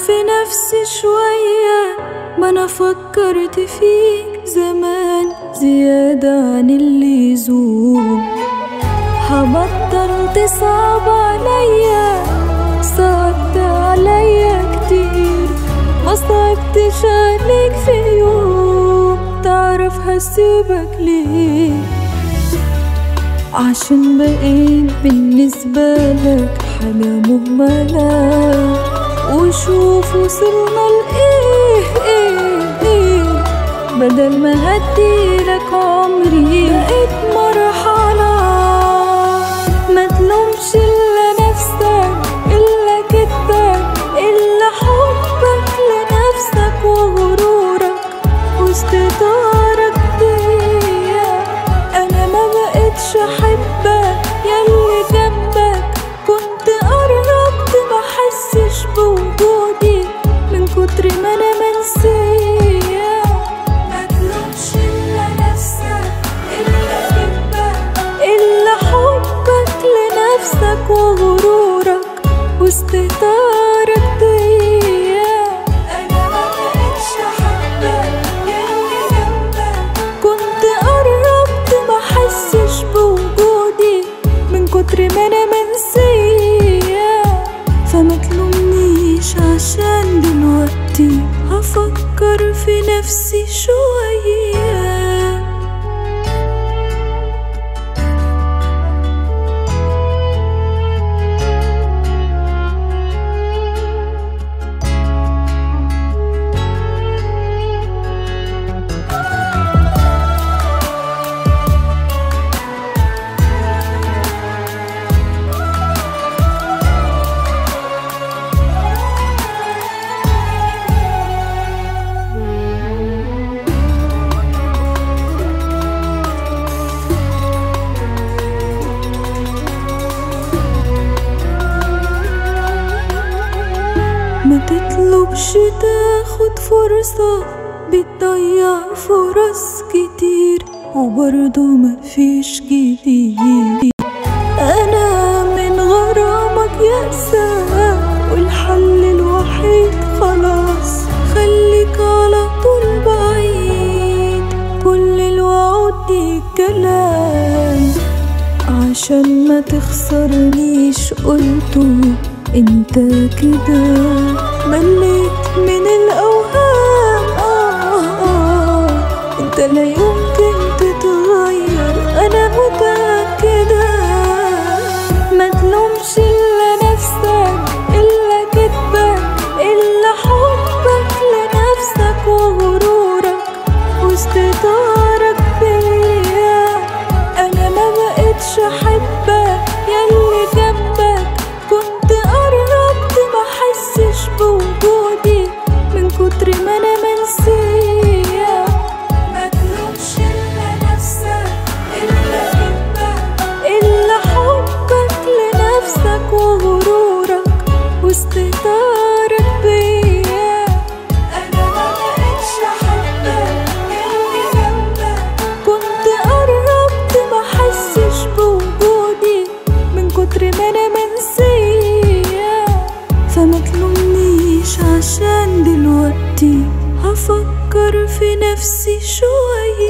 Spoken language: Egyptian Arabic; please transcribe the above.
في نفسي شوية ما انا فكرت فيك زمان زيادة عن اللزوم هبطل تصعب عليا صعبت عليا كتير ما صعبتش عليك في يوم تعرف هسيبك ليه عشان بقيت بالنسبة لك حاجة مهملة وشوف وصلنا لإيه إيه إيه بدل ما هديلك عمري بقيت مرحلة ما تلومش إلا نفسك إلا كدبك إلا حبك لنفسك وغرورك واستدارك بيا أنا ما بقتش أحبك ياللي جنبك كنت قربت ما حسش بوجودي من كتر ما أنا منسية ما تلومش إلا نفسك إلا كدبك إلا حبك لنفسك وغرورك واستهتارك بيا أنا ما بقتش أحبك ياللي جنبك كنت قربت ما حسش بوجودي من كتر ما أنا منسية فما تلومنيش عشان دلوقتي هفكر في نفسي شوية ما تطلبش تاخد فرصة بتضيع فرص كتير وبرضه مفيش جديد أنا من غرامك يأسى والحل الوحيد خلاص خليك على طول بعيد كل الوعود دي كلام عشان ما تخسرنيش قلته انت كده مليت من الاوهام آه آه انت لا يمكن تتغير انا متأكدة ما تلومش الا نفسك الا كدبك الا حبك لنفسك وغرورك واستدارك بيا انا ما بقتش احبك ياللي جنبك كنت قربت ما حسش بوجودي من كتر ما انا منسية ما تلومش الا نفسك الا كدبك الا حبك لنفسك وغرورك واستهتارك بيا انا ما بقتش احبك ياللي جنبك كنت قربت ما حسش بوجودي من كتر ما انا منسية فما تلومنيش عشان دلوقتي هفكر في نفسي شوية